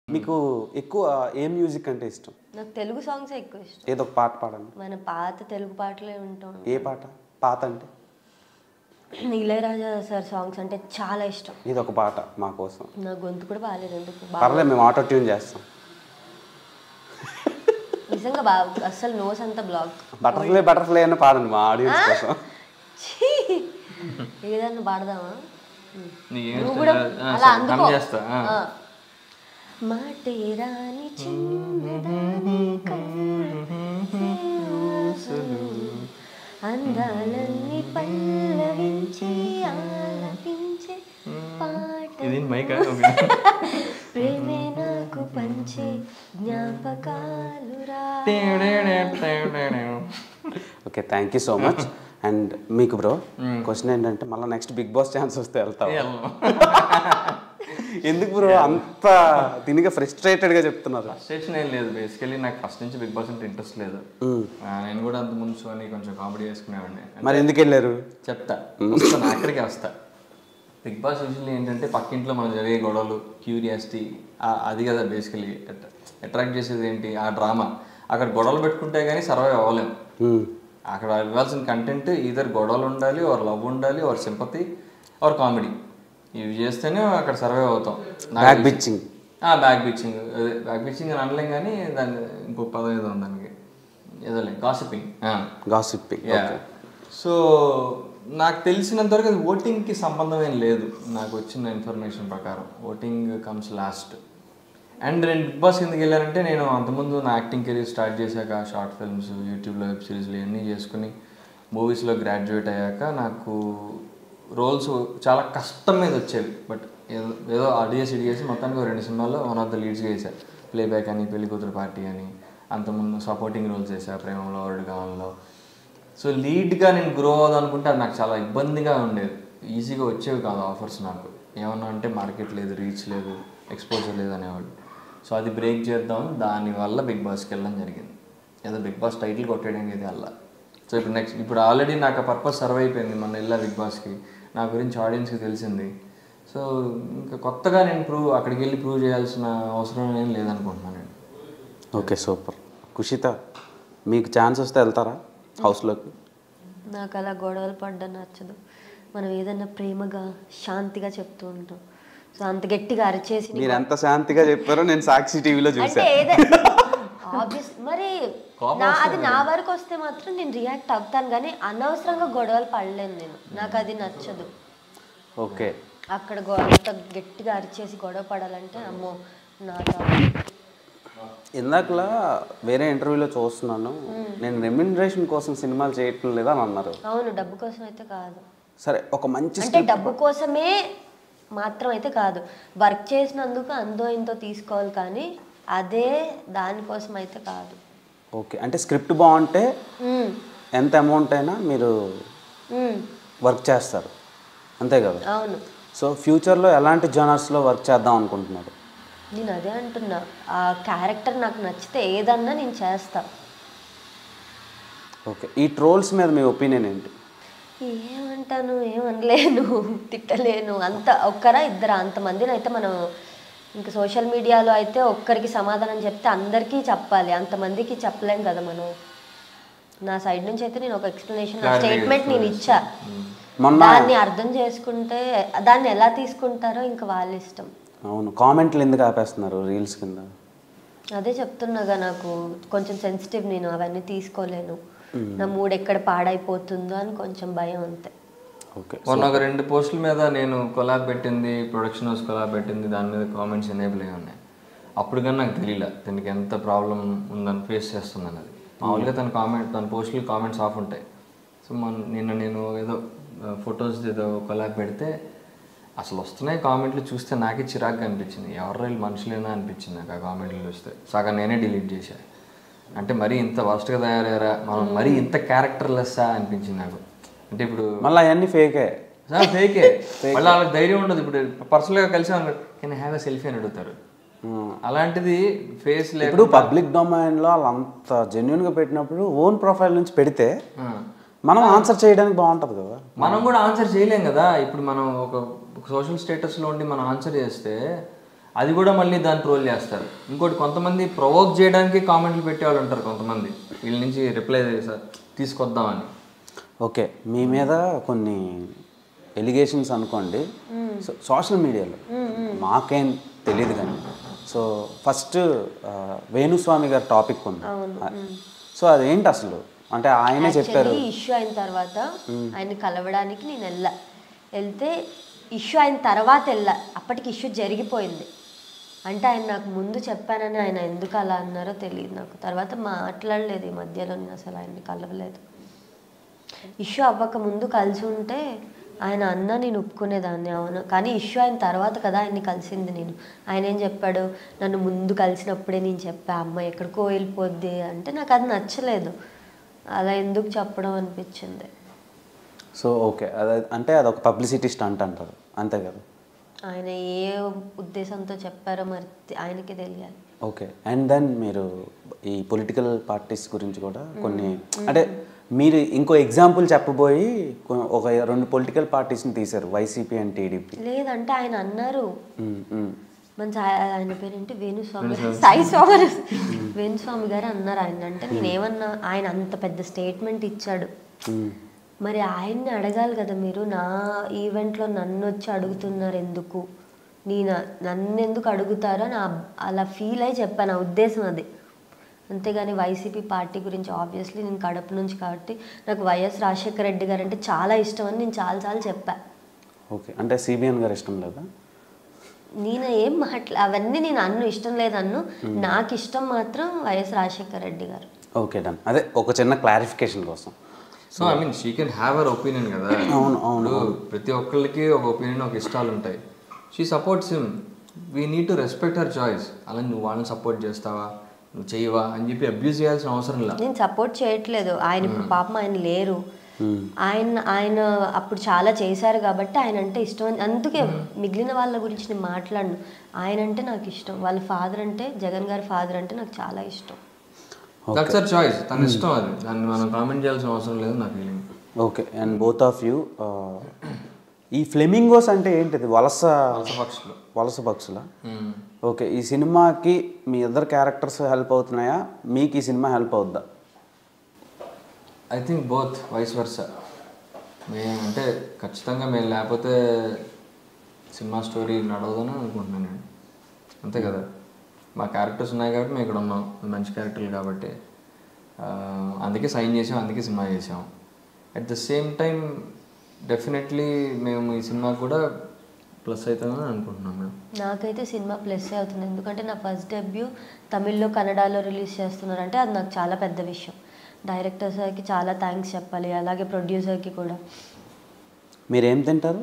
మీకు ఎక్కువ ఏ మ్యూజిక్ అంటే ఇష్టం నాకు తెలుగు సాంగ్స్ ఎక్కువ ఇష్టం ఏదో ఒక పాట పాడండి మన పాత తెలుగు పాటలే వింటాం ఏ పాట పాత అంటే ఇళయరాజా సార్ సాంగ్స్ అంటే చాలా ఇష్టం ఇది ఒక పాట మా కోసం నా గొంతు కూడా బాగాలేదు ఎందుకు బా- పర్లేదు మేము ఆటో ట్యూన్ చేస్తాం నిజంగా బాగా అస్సలు నోస్ అంతా బ్లాక్ బటర్ఫ్లై బటర్ఫ్లై అని పాడండి మా ఆడియన్స్ కోసం ఏదన్నా పాడదామా నీకేం నువ్వు ఇష్టం కూడా లేదు? ఆ, అలా సరే, అందుకో పని చేస్తా ఆ. ఆ. మాటే రాని చిన్నదాని కళ్ళసలు అందాలన్నీ పల్లవించి ఆలపించే పాట ఇది మైక్ ప్రేమే నాకు పంచే జ్ఞాపకాలురా okay thank you so much and మీకు బ్రో క్వశ్చన్ ఏంటంటే మళ్ళీ నెక్స్ట్ బిగ్ బాస్ ఛాన్స్ వస్తే వెళ్తావు ఎందుకు బ్రో అంత దీనిగా ఫ్రస్ట్రేటెడ్ గా చెప్తున్నారు ఫ్రస్ట్రేషన్ ఏం లేదు బేసికలీ నాకు ఫస్ట్ నుంచి బిగ్ బాస్ అంటే ఇంట్రెస్ట్ లేదు ఆ, నేను కూడా అంత ముందు షోని కొంచెం కామెడీ చేసుకునేవాడిని మరి ఎందుకు వెళ్ళారు చెప్తా వస్తాను అక్కడికే వస్తా బిగ్ బాస్ యూజువల్లీ ఏంటంటే పక్కింట్లో మనం జరిగే గొడవలు క్యూరియాసిటీ అది కదా బేసికలీ అట్రాక్ట్ చేసేది ఏంటి ఆ డ్రామా అక్కడ గొడవలు పెట్టుకుంటే కానీ సర్వైవ్ అవ్వలేము మ్మ్. అక్కడ ఇవ్వాల్సిన కంటెంట్ ఈధర్ గొడవలు ఉండాలి ఆర్ లవ్ ఉండాలి ఆర్ సింపతి ఆర్ కామెడీ ఇవి చేస్తేనే అక్కడ సర్వైవ్ అవుతాం నాకు బ్యాక్ తెలిసి. బిచ్చింగ్ బ్యాక్ బిచ్చింగ్ అదే బ్యాక్ బిచ్చింగ్ అని అనలేం కానీ దాని ఇంకో పదం ఏదో ఉంది దానికి ఏదోలే గాసిపింగ్ గాసిప్పింగ్ సో నాకు తెలిసినంత వరకు అది ఓటింగ్కి సంబంధం ఏం లేదు నాకు వచ్చిన ఇన్ఫర్మేషన్ ప్రకారం ఓటింగ్ కమ్స్ లాస్ట్ అండ్ నేను బిగ్ బాస్ కిందకి వెళ్ళానంటే నేను అంతకుముందు నా యాక్టింగ్ కెరీర్ స్టార్ట్ చేశాక షార్ట్ ఫిల్మ్స్ యూట్యూబ్లో వెబ్ సిరీస్లు ఇవన్నీ చేసుకుని మూవీస్లో గ్రాడ్యుయేట్ అయ్యాక నాకు రోల్స్ చాలా కష్టం మీద వచ్చేవి బట్ ఏదో ఏదో అడిగేసి ఇడిగేసి మొత్తానికి ఒక రెండు సినిమాల్లో వన్ ఆఫ్ ద లీడ్స్గా వేసా ప్లేబ్యాక్ అని పెళ్లి కూతురు పార్టీ అని అంతకుముందు సపోర్టింగ్ రోల్స్ వేసా ప్రేమంలో వరల్డ్ కాలంలో సో లీడ్గా నేను గ్రో అవ్వదు అనుకుంటే అది నాకు చాలా ఇబ్బందిగా ఉండేది ఈజీగా వచ్చేవి కాదు ఆఫర్స్ నాకు ఏమన్నా అంటే మార్కెట్ లేదు రీచ్ లేదు ఎక్స్పోజర్ లేదు అనేవాళ్ళు సో అది బ్రేక్ చేద్దాం దానివల్ల బిగ్ బాస్కి వెళ్ళడం జరిగింది ఏదో బిగ్ బాస్ టైటిల్ కొట్టేయడానికి ఇది అలా సో ఇప్పుడు నెక్స్ట్ ఇప్పుడు ఆల్రెడీ నాకు ఆ పర్పస్ సర్వ్ అయిపోయింది మొన్న వెళ్ళా బిగ్ బాస్కి నా గురించి ఆడియన్స్కి తెలిసింది సో ఇంకా కొత్తగా నేను ప్రూవ్ అక్కడికి వెళ్ళి ప్రూవ్ చేయాల్సిన అవసరం ఏం లేదనుకుంటున్నాను నేను ఓకే సూపర్ కుషిత మీకు ఛాన్స్ వస్తే వెళ్తారా హౌస్లోకి నాకు అలా గొడవలు పడ్డం నచ్చదు మనం ఏదన్నా ప్రేమగా శాంతిగా చెప్తూ ఉంటాం సో అంత గట్టిగా అరిచేసి మీరు ఎంత శాంతిగా చెప్పారో నేను సాక్షి టీవీలో అంటే చూసాను ఏదో ఆబ్వియస్ మరి నా అది నా వరకు వస్తే మాత్రం నేను రియాక్ట్ అవుతాను కానీ అనవసరంగా గొడవలు పడలేను నేను నాకు అది నచ్చదు ఓకే అక్కడ గొ- అంత గట్టిగా అరిచేసి గొడవ పడాలంటే అమ్మో నాకు ఇందాకలా వేరే ఇంటర్వ్యూలో చూస్తున్నాను నేను రెమ్యునరేషన్ కోసం సినిమాలు చేయటం లేదా అని అన్నారు అవును డబ్బు కోసం అయితే కాదు సరే ఒక మంచి అంటే డబ్బు కోసమే మాత్రం అయితే కాదు వర్క్ చేసినందుకు అందో ఇంతో తీసుకోవాలి కానీ అదే దానికోసం అయితే కాదు ఓకే అంటే స్క్రిప్ట్ బాగుంటే ఉమ్, ఎంత అమౌంట్ అయినా మీరు ఉమ్, వర్క్ చేస్తారు అంతే కదా అవును సో ఫ్యూచర్లో ఎలాంటి జోనర్స్లో వర్క్ చేద్దాం అనుకుంటున్నారు నేను అదే అంటున్నా ఆ క్యారెక్టర్ నాకు నచ్చితే ఏదన్నా నేను చేస్తా ఓకే ఈ ట్రోల్స్ మీద మీ ఒపీనియన్ ఏంటి ఏమంటాను ఏమనలేను తిట్టలేను అంత ఒక్కరా ఇద్దరా అంతమందిని అయితే మనం ఇంకా సోషల్ మీడియాలో అయితే ఒక్కరికి సమాధానం చెప్తే అందరికీ చెప్పాలి అంతమందికి చెప్పలేం కదా మనం నా సైడ్ నుంచి అయితే నేను ఒక ఎక్స్ప్లెనేషన్ Clarity స్టేట్మెంట్ నేను ఇచ్చా మొన్న దాన్ని అర్థం చేసుకుంటే దాన్ని ఎలా తీసుకుంటారో ఇంకా వాళ్ళ ఇష్టం అవును కామెంట్లు ఎందుకు ఆపేస్తున్నారు రీల్స్ కింద అదే చెప్తున్నాగా నాకు కొంచెం సెన్సిటివ్ నేను అవన్నీ తీసుకోలేను నా మూడ్ ఎక్కడ పాడైపోతుందో అని కొంచెం భయం అంతే ఓకే మొన్న ఒక రెండు పోస్టుల మీద నేను కొలాబ్ పెట్టింది ప్రొడక్షన్ హౌస్ కొలాబ్ పెట్టింది దాని మీద కామెంట్స్ ఎనేబుల్ అయి ఉన్నాయి అప్పుడు కానీ నాకు తెలియలే దీనికి ఎంత ప్రాబ్లం ఉందని ఫేస్ చేస్తుందని అది మామూలుగా తన కామెంట్ తన పోస్టులు కామెంట్స్ ఆఫ్ ఉంటాయి సో మన నిన్న నేను ఏదో ఫొటోస్ ఏదో కొలాబ్ పెడితే అసలు వస్తున్నాయి కామెంట్లు చూస్తే నాకే చిరాగ్గా అనిపించింది ఎవరు వీళ్ళు మనుషులేనా అనిపించింది నాకు ఆ కామెంట్లు చూస్తే సగం నేనే డిలీట్ చేశాను అంటే మరీ ఇంత వర్స్ట్గా తయారయ్యారా మనం మరీ ఇంత క్యారెక్టర్లెస్సా అనిపించింది నాకు అంటే ఇప్పుడు మళ్ళీ అవన్నీ ఫేకే ఫేకే మళ్ళీ వాళ్ళకి ధైర్యం ఉండదు ఇప్పుడు పర్సనల్గా కలిసి కెన్ హ్యావ్ ఎ సెల్ఫీ అని అడుగుతారు అలాంటిది ఫేస్ లేదు ఇప్పుడు పబ్లిక్ డొమైన్లో వాళ్ళు అంత జెన్యున్గా పెట్టినప్పుడు ఓన్ ప్రొఫైల్ నుంచి పెడితే మనం ఆన్సర్ చేయడానికి బాగుంటుంది కదా మనం కూడా ఆన్సర్ చేయలేం కదా ఇప్పుడు మనం ఒక సోషల్ స్టేటస్లో ఉండి మనం ఆన్సర్ చేస్తే అది కూడా మళ్ళీ దాన్ని ట్రోల్ చేస్తారు ఇంకోటి కొంతమంది ప్రొవోక్ చేయడానికి కామెంట్లు పెట్టే వాళ్ళు ఉంటారు కొంతమంది వీళ్ళ నుంచి రిప్లై తీసుకొద్దామని ఓకే మీ మీద కొన్ని ఎలిగేషన్స్ అనుకోండి సో సోషల్ మీడియాలో మాకేం తెలియదు కానీ సో ఫస్ట్ వేణుస్వామి గారి టాపిక్ ఉంది సో అదేంటి అసలు అంటే ఆయనే చెప్పారు యాక్చువల్లీ ఇష్యూ అయిన తర్వాత ఆయన్ని కలవడానికి నేను వెళ్ళా వెళ్తే ఇష్యూ అయిన తర్వాత వెళ్ళా అప్పటికి ఇష్యూ జరిగిపోయింది అంటే ఆయన నాకు ముందు చెప్పానని ఆయన ఎందుకు అలా అన్నారో తెలియదు నాకు తర్వాత మాట్లాడలేదు ఈ మధ్యలో నేను అసలు ఆయన్ని కలవలేదు ఇష్యూ అవ్వక ముందు కలిసి ఉంటే ఆయన అన్న నేను ఒప్పుకునేదాన్ని అవును కానీ ఇష్యూ అయిన తర్వాత కదా ఆయన్ని కలిసింది నేను ఆయన ఏం చెప్పాడు నన్ను ముందు కలిసినప్పుడే నేను చెప్పా అమ్మ ఎక్కడికో వెళ్ళిపోద్ది అంటే నాకు అది నచ్చలేదు అలా ఎందుకు చెప్పడం అనిపించింది సో ఓకే అదే అంటే అదొక పబ్లిసిటీ స్టంట్ అంటారు అంతే కదా ఆయన ఏ ఉద్దేశంతో చెప్పారో మరి తె- ఆయనకే తెలియాలి ఓకే అండ్ దెన్ మీరు ఈ పొలిటికల్ పార్టీస్ గురించి కూడా కొన్ని అంటే మీరు ఇంకో ఎగ్జాంపుల్ చెప్పబోయి కొ- ఒక రెండు పొలిటికల్ పార్టీస్ని తీశారు వైసీపీ అండ్ టీడీపీ లేదంటే ఆయన అన్నారు మన సాయి ఆయన పేరేంటి వేణుస్వామి గారు సాయి స్వామి గారు. వేణుస్వామి గారు అన్నారు ఆయన అంటే నేనేమన్నా ఆయన అంత పెద్ద స్టేట్మెంట్ ఇచ్చాడు మరి ఆయన్ని అడగాలి కదా మీరు నా ఈవెంట్లో నన్ను వచ్చి అడుగుతున్నారు ఎందుకు నేను నన్ను ఎందుకు అడుగుతారో నా అలా ఫీల్ అయి చెప్పాను నా ఉద్దేశం అది అంతేగాని వైసీపీ పార్టీ గురించి ఆబ్వియస్లీ నేను కడప నుంచి కాబట్టి నాకు వైఎస్ రాజశేఖర రెడ్డి గారు అంటే చాలా ఇష్టం అని నేను చాలాసార్లు చెప్పా ఓకే అంటే సిబిఎన్ గారు ఇష్టం లేదా నేను ఏం మాట్లా అవన్నీ నేను అన్ను ఇష్టం లేదన్ను నాకు ఇష్టం మాత్రం వైఎస్ రాజశేఖర రెడ్డి గారు ఓకే డన్ అదే ఒక చిన్న క్లారిఫికేషన్ కోసం so I mean she can have our opinion కదా అవును, అవును, ఇప్పుడు ప్రతి ఒక్కరికి ఒక ఒపీనియన్ ఒక ఇష్టాలు ఉంటాయి she supports him we need to respect her choice అలా నువ్వు వాళ్ళని సపోర్ట్ చేస్తావా నువ్వు చేయవా అని చెప్పి అబ్యూస్ చేయాల్సిన అవసరం లేదు నేను సపోర్ట్ చేయట్లేదు ఆయన ఇప్పుడు పాపం ఆయన లేరు ఆయన ఆయన అప్పుడు చాలా చేశారు కాబట్టి ఆయన అంటే ఇష్టం అని- అందుకే మిగిలిన వాళ్ళ గురించి నేను మాట్లాడను ఆయన అంటే నాకు ఇష్టం వాళ్ళ ఫాదర్ అంటే జగన్ గారి ఫాదర్ అంటే నాకు చాలా ఇష్టం దట్స్ హర్ చాయిస్ తన ఇష్టం అది దాన్ని మనం కామెంట్ చేయాల్సిన అవసరం లేదు నా feeling okay and both of you ఈ ఫ్లెమింగోస్ అంటే ఏంటిది వలస పక్షులు వలస పక్షుల ఓకే ఈ సినిమాకి మీ ఇద్దరు క్యారెక్టర్స్ హెల్ప్ అవుతున్నాయా మీకు ఈ సినిమా హెల్ప్ అవుద్దా I think both vice versa మేము అంటే ఖచ్చితంగా మేము లేకపోతే సినిమా స్టోరీ నడవదని అనుకుంటున్నాను నేను అంతే కదా మా క్యారెక్టర్స్ ఉన్నాయి కాబట్టి మేము ఇక్కడ ఉన్నాం మంచి క్యారెక్టర్లు కాబట్టి ఆ, అందుకే సైన్ చేసాం అందుకే సినిమా చేసాం at the same time definitely మేము ఈ సినిమా కూడా ప్లస్ అవుతామని అనుకుంటున్నాం మేము నాకైతే సినిమా ప్లస్ అవుతుంది ఎందుకంటే నా ఫస్ట్ డెబ్యూ తమిళ్లో కన్నడలో రిలీజ్ చేస్తున్నారంటే అది నాకు చాలా పెద్ద విషయం డైరెక్టర్ సార్కి చాలా థ్యాంక్స్ చెప్పాలి అలాగే ప్రొడ్యూసర్కి కూడా మీరేం తింటారు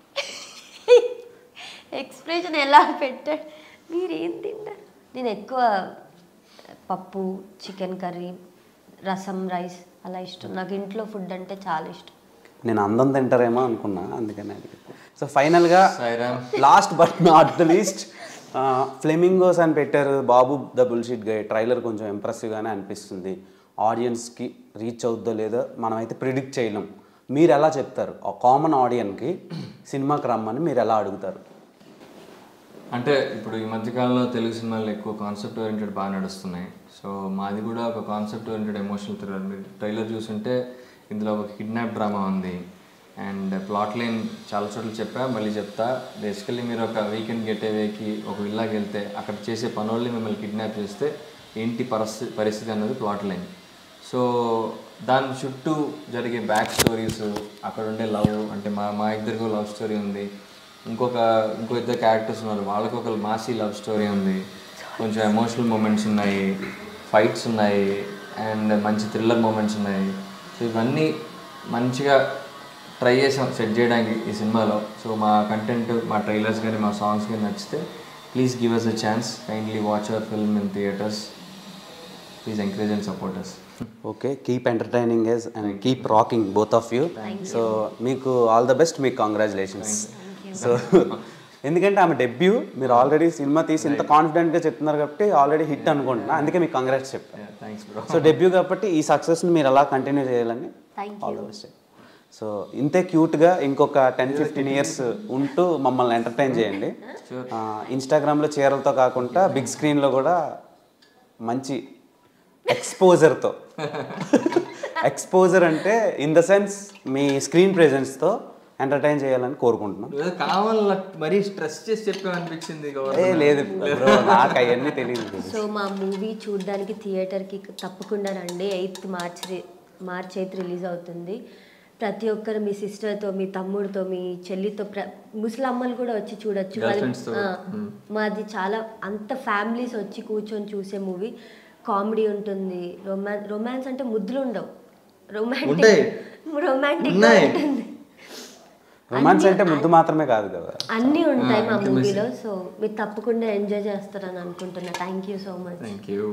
ఎక్స్ప్రెషన్ ఎలా పెట్టాడు మీరు ఏం తింటారు నేను ఎక్కువ పప్పు చికెన్ కర్రీ రసం రైస్ అలా ఇష్టం నాకు ఇంట్లో ఫుడ్ అంటే చాలా ఇష్టం నేను అందం తింటారేమో అనుకున్నా అందుకని సో ఫైనల్గా Sairam. Last but not the least flamingos అని పెట్టారు Babu the bullshit guy trailer కొంచెం ఇంప్రెసివ్గానే అనిపిస్తుంది ఆడియన్స్కి రీచ్ అవుద్దో లేదో మనమైతే ప్రిడిక్ట్ చేయలేం మీరు ఎలా చెప్తారు ఆ కామన్ ఆడియన్కి సినిమాకి రమ్మని మీరు ఎలా అడుగుతారు అంటే ఇప్పుడు ఈ మధ్యకాలంలో తెలుగు సినిమాలు ఎక్కువ కాన్సెప్ట్ ఓరియంటెడ్ బాగా నడుస్తున్నాయి సో మాది కూడా ఒక కాన్సెప్ట్ ఓరియంటెడ్ ఎమోషనల్ థ్రిల్లర్ మీరు ట్రైలర్ చూసుంటే ఇందులో ఒక కిడ్నాప్ డ్రామా ఉంది అండ్ ప్లాట్ లైన్ చాలా చోట్ల చెప్పా మళ్ళీ చెప్తా బేసికల్లీ మీరు ఒక వీకెండ్ గెట్ అవేకి ఒక విల్లాకి వెళ్తే అక్కడ చేసే పనుల్ని మిమ్మల్ని కిడ్నాప్ చేస్తే ఏంటి పరిస్థితి పరిస్థితి అన్నది ప్లాట్ లైన్ సో దాని చుట్టూ జరిగే బ్యాక్ స్టోరీస్ అక్కడ ఉండే లవ్ అంటే మా మా ఇద్దరికి లవ్ స్టోరీ ఉంది ఇంకొక ఇంకో ఇద్దరు క్యారెక్టర్స్ ఉన్నారు వాళ్ళకి ఒక మాసీ లవ్ స్టోరీ ఉంది కొంచెం ఎమోషనల్ మూమెంట్స్ ఉన్నాయి ఫైట్స్ ఉన్నాయి అండ్ మంచి థ్రిల్లర్ మూమెంట్స్ ఉన్నాయి సో ఇవన్నీ మంచిగా ట్రై చేసాం సెట్ చేయడానికి ఈ సినిమాలో సో మా కంటెంట్ మా ట్రైలర్స్ కానీ మా సాంగ్స్ కానీ నచ్చితే please give us a chance kindly watch our film in theatres please encourage and support us okay keep entertaining us and keep rocking both of you so మీకు all the best మీకు congratulations so ఎందుకంటే ఆమె debut మీరు already cinema తీసి ఇంత కాన్ఫిడెంట్గా చెప్తున్నారు కాబట్టి ఆల్రెడీ హిట్ అనుకుంటున్నా అందుకే మీకు కంగ్రాట్స్ చెప్పాను థ్యాంక్స్ బ్రో సో డెబ్యూ కాబట్టి ఈ సక్సెస్ని మీరు అలా కంటిన్యూ చేయాలని Thank all the best so ఇంతే క్యూట్గా ఇంకొక టెన్ ఫిఫ్టీన్ ఇయర్స్ ఉంటూ మమ్మల్ని ఎంటర్టైన్ చేయండి ఆ, ఇన్స్టాగ్రామ్లో చీరలతో కాకుండా బిగ్ స్క్రీన్లో కూడా మంచి ఎక్స్పోజర్తో ఎక్స్పోజర్ అంటే ఇన్ ద సెన్స్ మీ స్క్రీన్ ప్రెజెన్స్తో ఎంటర్టైన్ చేయాలని కోరుకుంటున్నాం నువ్వేదో కావాలని మరీ స్ట్రెస్ చేసి చెప్పామనిపించింది ఏ లేదు bro, నాకు అవన్నీ తెలియదు సో మా మూవీ చూడడానికి థియేటర్కి తప్పకుండా రండి ఎయిత్ మార్చ్ రి- మార్చ్ ఎయిత్ రిలీజ్ అవుతుంది ప్రతి ఒక్కరు మీ సిస్టర్తో మీ తమ్ముడితో మీ చెల్లితో ప్ర ముసలమ్మలు కూడా వచ్చి చూడొచ్చు వాళ్ళ- Girlfriends తో. ఆ, మాది చాలా అంత ఫ్యామిలీస్ వచ్చి కూర్చొని చూసే మూవీ కామెడీ ఉంటుంది రొమాన్స్ రొమాన్స్ అంటే ముద్దులు ఉండవు రొమాంటిక్ ఉంటాయి. రొమాంటిక్ ఉన్నాయి. ఉంటుంది రొమాన్స్ అంటే ముద్దు మాత్రమే కాదు కదా అన్నీ ఉంటాయి మా మూవీలో సో మీరు తప్పకుండా ఎంజాయ్ చేస్తారని అనుకుంటున్నా thank you so much thank you